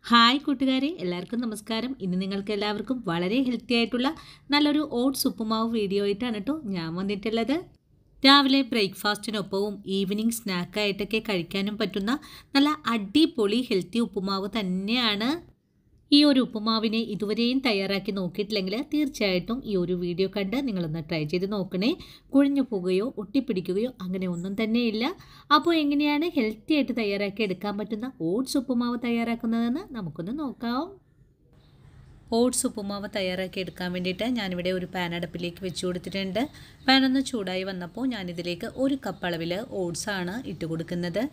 hi കൂട്ടുകാരെ എല്ലാവർക്കും നമസ്കാരം ഇന്ന് നിങ്ങൾക്ക് എല്ലാവർക്കും വളരെ ഹെൽത്തി ആയിട്ടുള്ള നല്ലൊരു ഓട്സ് ഉപ്പുമാവ് വീഡിയോ ആയിട്ടാണ് കേട്ടോ ഞാൻ വന്നിട്ടുള്ളത് രാവിലെ ബ്രേക്ക്ഫാസ്റ്റിനൊപ്പവും ഈവനിങ് സ്നാക്കായിട്ടൊക്കെ കഴിക്കാനും പറ്റുന്ന നല്ല അടിപൊളി ഹെൽത്തി ഉപ്പുമാവ് തന്നെയാണ് ഈ ഒരു ഉപ്പുമാവിനെ ഇതുവരെയും തയ്യാറാക്കി നോക്കിയിട്ടില്ലെങ്കിൽ തീർച്ചയായിട്ടും ഈ ഒരു വീഡിയോ കണ്ട് നിങ്ങളൊന്ന് ട്രൈ ചെയ്ത് നോക്കണേ കുഴിഞ്ഞു പോകുകയോ ഒട്ടിപ്പിടിക്കുകയോ അങ്ങനെ ഒന്നും തന്നെയില്ല അപ്പോൾ എങ്ങനെയാണ് ഹെൽത്തി ആയിട്ട് തയ്യാറാക്കി എടുക്കാൻ പറ്റുന്ന ഓട്സ് ഉപ്പുമാവ് തയ്യാറാക്കുന്നതെന്ന് നമുക്കൊന്ന് നോക്കാം ഓട്സ് ഉപ്പുമാവ് തയ്യാറാക്കി എടുക്കാൻ വേണ്ടിയിട്ട് ഞാനിവിടെ ഒരു പാൻ അടുപ്പിലേക്ക് വെച്ച് കൊടുത്തിട്ടുണ്ട് പാൻ ഒന്ന് ചൂടായി വന്നപ്പോൾ ഞാനിതിലേക്ക് ഒരു കപ്പ് അളവിൽ ഓട്സാണ് ഇട്ട് കൊടുക്കുന്നത്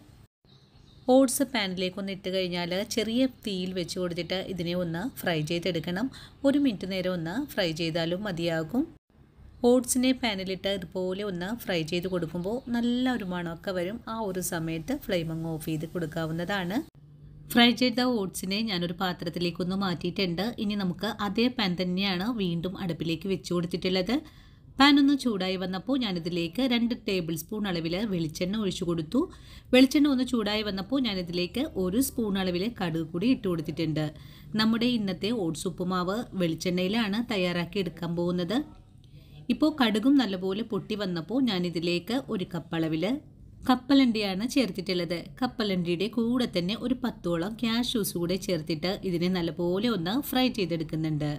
ഓട്സ് പാനിലേക്ക് ഒന്ന് ഇട്ട് കഴിഞ്ഞാൽ ചെറിയ തീയിൽ വെച്ച് കൊടുത്തിട്ട് ഇതിനെ ഒന്ന് ഫ്രൈ ചെയ്തെടുക്കണം ഒരു മിനിറ്റ് നേരം ഒന്ന് ഫ്രൈ ചെയ്താലും മതിയാകും ഓട്സിനെ പാനിലിട്ട് ഇതുപോലെ ഒന്ന് ഫ്രൈ ചെയ്ത് കൊടുക്കുമ്പോൾ നല്ല ഒരു മണമൊക്കെ വരും ആ ഒരു സമയത്ത് ഫ്ലെയിം അങ്ങ് ഓഫ് ചെയ്ത് കൊടുക്കാവുന്നതാണ് ഫ്രൈ ചെയ്ത ഓട്സിനെ ഞാനൊരു പാത്രത്തിലേക്കൊന്ന് മാറ്റിയിട്ടുണ്ട് ഇനി നമുക്ക് അതേ പാൻ തന്നെയാണ് വീണ്ടും അടുപ്പിലേക്ക് വെച്ച് കൊടുത്തിട്ടുള്ളത് പാൻ ഒന്ന് ചൂടായി വന്നപ്പോൾ ഞാനിതിലേക്ക് രണ്ട് ടേബിൾ സ്പൂൺ അളവിൽ വെളിച്ചെണ്ണ ഒഴിച്ചു കൊടുത്തു വെളിച്ചെണ്ണ ഒന്ന് ചൂടായി വന്നപ്പോൾ ഞാനിതിലേക്ക് ഒരു സ്പൂൺ അളവിൽ കടുക് കൂടി ഇട്ട് കൊടുത്തിട്ടുണ്ട് നമ്മുടെ ഇന്നത്തെ ഓട്സ് ഉപ്പുമാവ് വെളിച്ചെണ്ണയിലാണ് തയ്യാറാക്കി എടുക്കാൻ പോകുന്നത് ഇപ്പോൾ കടുകും നല്ലപോലെ പൊട്ടി വന്നപ്പോൾ ഞാനിതിലേക്ക് ഒരു കപ്പളവിൽ കപ്പലണ്ടിയാണ് ചേർത്തിട്ടുള്ളത് കപ്പലണ്ടിയുടെ കൂടെ തന്നെ ഒരു പത്തോളം ക്യാഷ്യൂസ് കൂടെ ചേർത്തിട്ട് ഇതിനെ നല്ലപോലെ ഒന്ന് ഫ്രൈ ചെയ്തെടുക്കുന്നുണ്ട്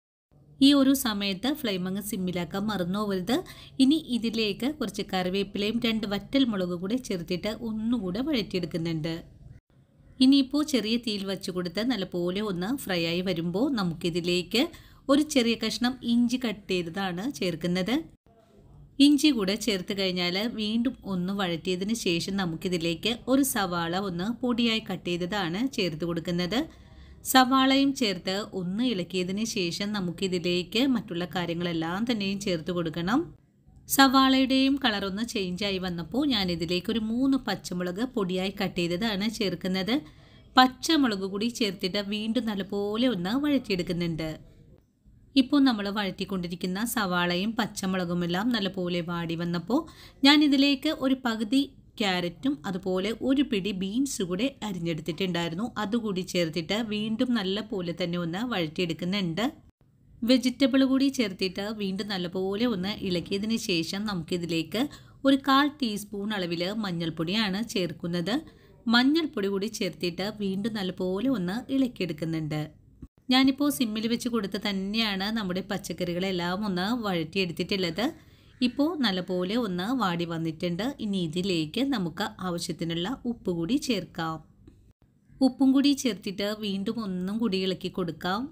ഈ ഒരു സമയത്ത് ഫ്ലെയിം അങ്ങ് സിമ്മിലാക്കാൻ മറന്നു പോകരുത് ഇനി ഇതിലേക്ക് കുറച്ച് കറിവേപ്പിലയും രണ്ട് വറ്റൽ മുളക് കൂടെ ചേർത്തിട്ട് ഒന്നുകൂടെ വഴറ്റിയെടുക്കുന്നുണ്ട് ഇനിയിപ്പോൾ ചെറിയ തീയിൽ വെച്ച് കൊടുത്ത് നല്ലപോലെ ഒന്ന് ഫ്രൈ ആയി വരുമ്പോൾ നമുക്കിതിലേക്ക് ഒരു ചെറിയ കഷ്ണം ഇഞ്ചി കട്ട് ചെയ്തതാണ് ചേർക്കുന്നത് ഇഞ്ചി കൂടെ ചേർത്ത് കഴിഞ്ഞാൽ വീണ്ടും ഒന്ന് വഴറ്റിയതിന് ശേഷം നമുക്കിതിലേക്ക് ഒരു സവാള ഒന്ന് പൊടിയായി കട്ട് ചെയ്തതാണ് ചേർത്ത് കൊടുക്കുന്നത് സവാളയും ചേർത്ത് ഒന്ന് ഇളക്കിയതിന് ശേഷം നമുക്കിതിലേക്ക് മറ്റുള്ള കാര്യങ്ങളെല്ലാം തന്നെയും ചേർത്ത് കൊടുക്കണം സവാളയുടെയും കളറൊന്ന് ചേഞ്ചായി വന്നപ്പോൾ ഞാനിതിലേക്ക് ഒരു മൂന്ന് പച്ചമുളക് പൊടിയായി കട്ട് ചെയ്തതാണ് ചേർക്കുന്നത് പച്ചമുളക് കൂടി ചേർത്തിട്ട് വീണ്ടും നല്ലപോലെ ഒന്ന് വഴറ്റിയെടുക്കുന്നുണ്ട് ഇപ്പോൾ നമ്മൾ വഴറ്റിക്കൊണ്ടിരിക്കുന്ന സവാളയും പച്ചമുളകുമെല്ലാം നല്ലപോലെ വാടി വന്നപ്പോൾ ഞാനിതിലേക്ക് ഒരു പകുതി ക്യാരറ്റും അതുപോലെ ഒരു പിടി ബീൻസ് കൂടെ അരിഞ്ഞെടുത്തിട്ടുണ്ടായിരുന്നു അതുകൂടി ചേർത്തിട്ട് വീണ്ടും നല്ല പോലെ തന്നെ ഒന്ന് വഴറ്റിയെടുക്കുന്നുണ്ട് വെജിറ്റബിൾ കൂടി ചേർത്തിട്ട് വീണ്ടും നല്ലപോലെ ഒന്ന് ഇളക്കിയതിന് ശേഷം നമുക്കിതിലേക്ക് ഒരു കാൽ ടീസ്പൂൺ അളവിൽ മഞ്ഞൾപ്പൊടിയാണ് ചേർക്കുന്നത് മഞ്ഞൾപ്പൊടി കൂടി ചേർത്തിട്ട് വീണ്ടും നല്ലപോലെ ഒന്ന് ഇളക്കിയെടുക്കുന്നുണ്ട് ഞാനിപ്പോൾ സിമ്മിൽ വെച്ച് കൊടുത്ത് തന്നെയാണ് നമ്മുടെ പച്ചക്കറികളെല്ലാം ഒന്ന് വഴറ്റിയെടുത്തിട്ടുള്ളത് ഇപ്പോൾ നല്ലപോലെ ഒന്ന് വാടി വന്നിട്ടുണ്ട് ഇനി ഇതിലേക്ക് നമുക്ക് ആവശ്യത്തിനുള്ള ഉപ്പ് കൂടി ചേർക്കാം ഉപ്പും കൂടി ചേർത്തിട്ട് വീണ്ടും ഒന്നും കൂടി ഇളക്കി കൊടുക്കാം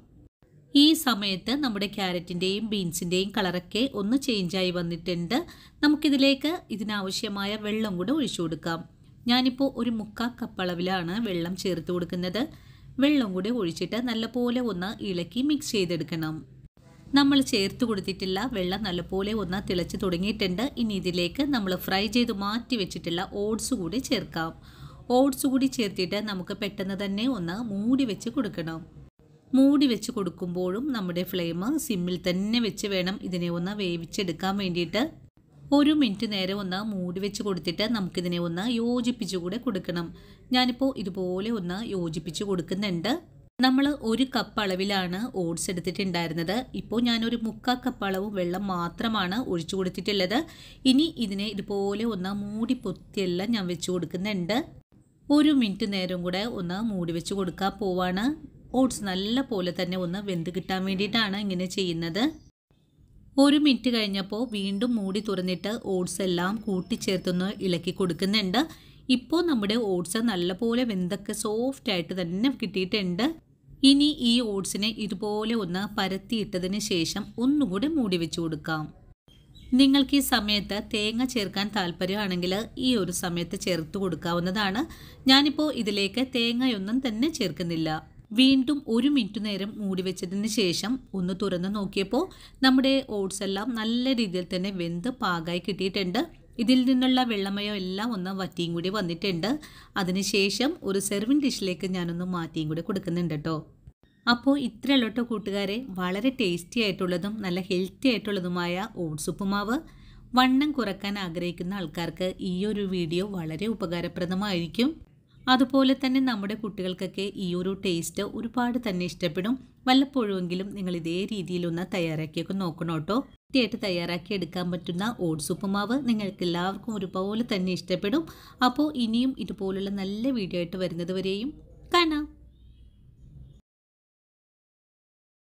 ഈ സമയത്ത് നമ്മുടെ ക്യാരറ്റിൻ്റെയും ബീൻസിൻ്റെയും കളറൊക്കെ ഒന്ന് ചേഞ്ചായി വന്നിട്ടുണ്ട് നമുക്കിതിലേക്ക് ഇതിനാവശ്യമായ വെള്ളം കൂടെ ഒഴിച്ചു കൊടുക്കാം ഞാനിപ്പോൾ ഒരു മുക്കാ കപ്പളവിലാണ് വെള്ളം ചേർത്ത് കൊടുക്കുന്നത് വെള്ളം കൂടി ഒഴിച്ചിട്ട് നല്ലപോലെ ഒന്ന് ഇളക്കി മിക്സ് ചെയ്തെടുക്കണം നമ്മൾ ചേർത്ത് കൊടുത്തിട്ടുള്ള വെള്ളം നല്ലപോലെ ഒന്ന് തിളച്ച് തുടങ്ങിയിട്ടുണ്ട് ഇനി ഇതിലേക്ക് നമ്മൾ ഫ്രൈ ചെയ്ത് മാറ്റി വെച്ചിട്ടുള്ള ഓട്സ് കൂടി ചേർക്കാം ഓട്സ് കൂടി ചേർത്തിട്ട് നമുക്ക് പെട്ടെന്ന് തന്നെ ഒന്ന് മൂടി വെച്ച് കൊടുക്കണം മൂടി വെച്ച് കൊടുക്കുമ്പോഴും നമ്മുടെ ഫ്ലെയിം സിമ്മിൽ തന്നെ വെച്ച് വേണം ഇതിനെ ഒന്ന് വേവിച്ചെടുക്കാൻ വേണ്ടിയിട്ട് ഒരു മിനിറ്റ് നേരം ഒന്ന് മൂടി വെച്ച് കൊടുത്തിട്ട് നമുക്കിതിനെ ഒന്ന് യോജിപ്പിച്ച് കൂടെ കൊടുക്കണം ഞാനിപ്പോൾ ഇതുപോലെ ഒന്ന് യോജിപ്പിച്ച് കൊടുക്കുന്നുണ്ട് നമ്മൾ ഒരു കപ്പ് അളവിലാണ് ഓട്സ് എടുത്തിട്ടുണ്ടായിരുന്നത് ഇപ്പോൾ ഞാനൊരു മുക്കാ കപ്പ് അളവ് വെള്ളം മാത്രമാണ് ഒഴിച്ചു കൊടുത്തിട്ടുള്ളത് ഇനി ഇതിനെ ഇതുപോലെ ഒന്ന് മൂടി പൊത്തിയെല്ലാം ഞാൻ വെച്ച് കൊടുക്കുന്നുണ്ട് ഒരു മിനിറ്റ് നേരം കൂടെ ഒന്ന് മൂടി വെച്ച് കൊടുക്കാൻ പോവാണ് ഓട്സ് നല്ല പോലെ തന്നെ ഒന്ന് വെന്ത് കിട്ടാൻ വേണ്ടിയിട്ടാണ് ഇങ്ങനെ ചെയ്യുന്നത് ഒരു മിനിറ്റ് കഴിഞ്ഞപ്പോൾ വീണ്ടും മൂടി തുറന്നിട്ട് ഓട്സ് എല്ലാം കൂട്ടിച്ചേർത്തൊന്ന് ഇളക്കി കൊടുക്കുന്നുണ്ട് ഇപ്പോൾ നമ്മുടെ ഓട്സ് നല്ലപോലെ വെന്തൊക്കെ സോഫ്റ്റ് ആയിട്ട് തന്നെ കിട്ടിയിട്ടുണ്ട് ഇനി ഈ ഓട്സിനെ ഇതുപോലെ ഒന്ന് പരത്തിയിട്ടതിന് ശേഷം ഒന്നുകൂടി മൂടി വെച്ച് കൊടുക്കാം നിങ്ങൾക്ക് ഈ സമയത്ത് തേങ്ങ ചേർക്കാൻ താല്പര്യമാണെങ്കിൽ ഈ ഒരു സമയത്ത് ചേർത്ത് കൊടുക്കാവുന്നതാണ് ഞാനിപ്പോൾ ഇതിലേക്ക് തേങ്ങയൊന്നും തന്നെ ചേർക്കുന്നില്ല വീണ്ടും ഒരു മിനിറ്റ് നേരം മൂടി വെച്ചതിന് ശേഷം ഒന്ന് തുറന്ന് നോക്കിയപ്പോൾ നമ്മുടെ ഓട്സ് എല്ലാം നല്ല രീതിയിൽ തന്നെ വെന്ത് പാകമായി കിട്ടിയിട്ടുണ്ട് ഇതിൽ നിന്നുള്ള വെള്ളമയോ എല്ലാം ഒന്ന് വറ്റിയും കൂടി വന്നിട്ടുണ്ട് അതിനുശേഷം ഒരു സെർവിങ് ഡിഷിലേക്ക് ഞാനൊന്ന് മാറ്റിയും കൂടി കൊടുക്കുന്നുണ്ട് കേട്ടോ അപ്പോൾ ഇത്രയുള്ള കേട്ടോ കൂട്ടുകാരെ വളരെ ടേസ്റ്റി ആയിട്ടുള്ളതും നല്ല ഹെൽത്തി ആയിട്ടുള്ളതുമായ ഓട്സ് ഉപ്പുമാവ് വണ്ണം കുറക്കാൻ ആഗ്രഹിക്കുന്ന ആൾക്കാർക്ക് ഈ ഒരു വീഡിയോ വളരെ ഉപകാരപ്രദമായിരിക്കും അതുപോലെ തന്നെ നമ്മുടെ കുട്ടികൾക്കൊക്കെ ഈ ഒരു ടേസ്റ്റ് ഒരുപാട് തന്നെ ഇഷ്ടപ്പെടും വല്ലപ്പോഴുമെങ്കിലും നിങ്ങൾ ഇതേ രീതിയിലൊന്ന് തയ്യാറാക്കിയൊക്കെ നോക്കണം കേട്ടോ വൃത്തിയായിട്ട് തയ്യാറാക്കി എടുക്കാൻ പറ്റുന്ന ഓട്സ് ഉപ്പുമാവ് നിങ്ങൾക്ക് എല്ലാവർക്കും ഒരുപോലെ തന്നെ ഇഷ്ടപ്പെടും അപ്പോൾ ഇനിയും ഇതുപോലുള്ള നല്ല വീഡിയോ ആയിട്ട് വരുന്നത് വരെയും കാണാം